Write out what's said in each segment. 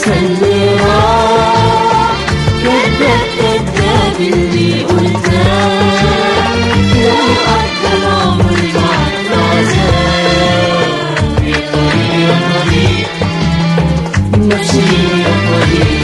ننسى اللي راح كذاب كذاب اللي قلتاه لو قضى العمر معك العذاب يا طريق يا طريق ماشي يا طريق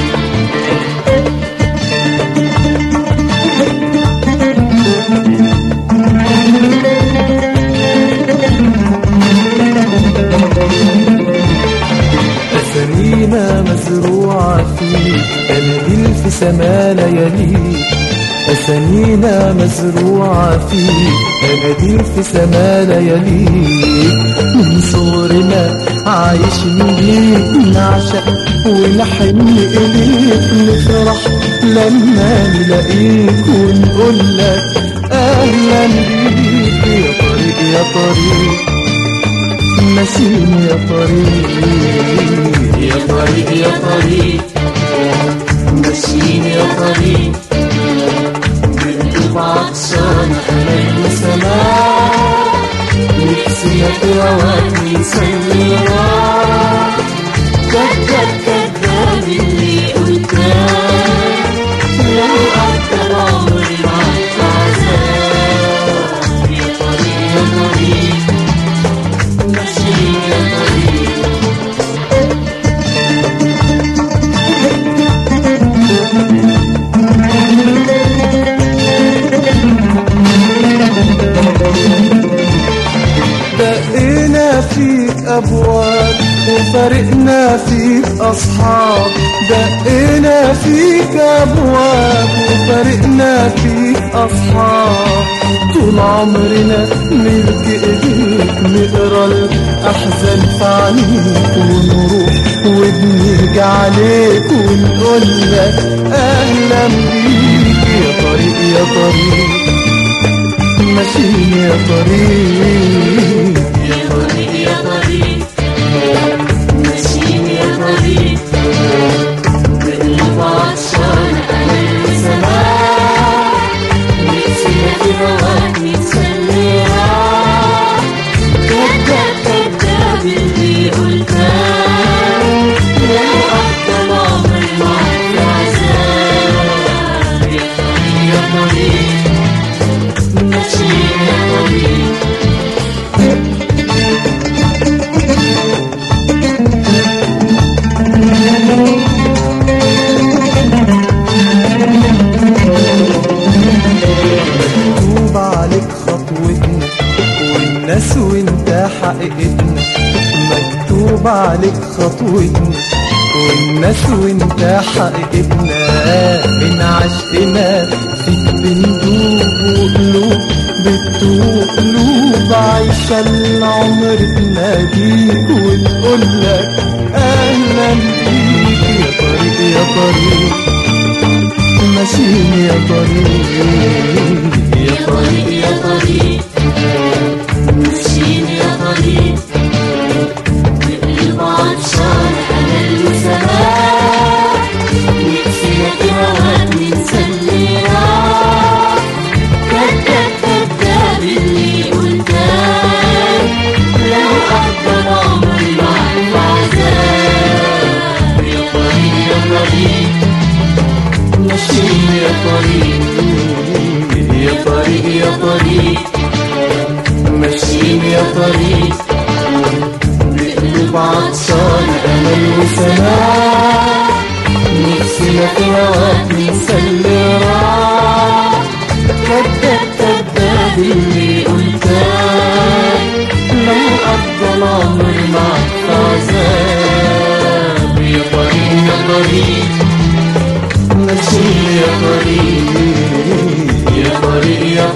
أسامينا مزروعة فيك أناديل في سما لياليك أسامينا مزروعة فيك أناديل في سما لياليك من صغرنا عايشين بيك نعشق ونحن إليك نفرح لما نلاقيك ونقول لك أهلا بيك يا طريق يا طريق ماشيين يا طريق يا طريق يا طريق ماشيين يا طريق بنقلب عطشان أمل وسماء نفسنا في هواك ننسى اللي راح كذاب كذاب اللي قلتاه لو قضى العمر معاك عذاب يا طريق يا طريق ماشيين يا طريق دقينا فيك أبواب وفرقنا فيك أصحاب دقينا فيك أبواب وفرقنا فيك أصحاب طول عمرنا ملك إيديك نقرا الأحزان في عينيك ونروح وبنيجي عليك ونقول لك أهلا بيك يا طريق يا طريق ماشيين يا طريق يا طريق يا طريق ماشيين يا طريق بقلب عطشان أمل وسماء نفسنا في هواك ننسى اللي راح كذاب كذاب اللي قلتاه لو قضى العمر معاك العذاب يا طريق يا طريق ماشيين يا طريق مكتوب عليك خطوتنا والناس وانت حقيقتنا مكتوب عليك خطوتنا والناس وانت حقيقتنا من عشقنا فيك بندوب وقلوب بتدوب قلوب عايشة العمر تناديك ونقول لك أهلا بيك يا طريق يا طريق ماشيين يا طريق يا طريق يا طريق ماشيين يا طريق نقلب عطشان أمل وسماء نفسنا في هواك ننسى اللي راح كذاب كذاب اللي قلتاه لو قضى العمر معاك العذاب يا طريق يا طريق ماشيين يا طريق يا طريق يا طريق ماشيين يا طريق نقلب عطشان أمل وسماء نفسنا في هواك ننسى اللي راح كذاب كذاب اللي قلتاه لو قضى العمر معك عذاب يا طريق يا طريق ماشيين يا طريق يا طريق يا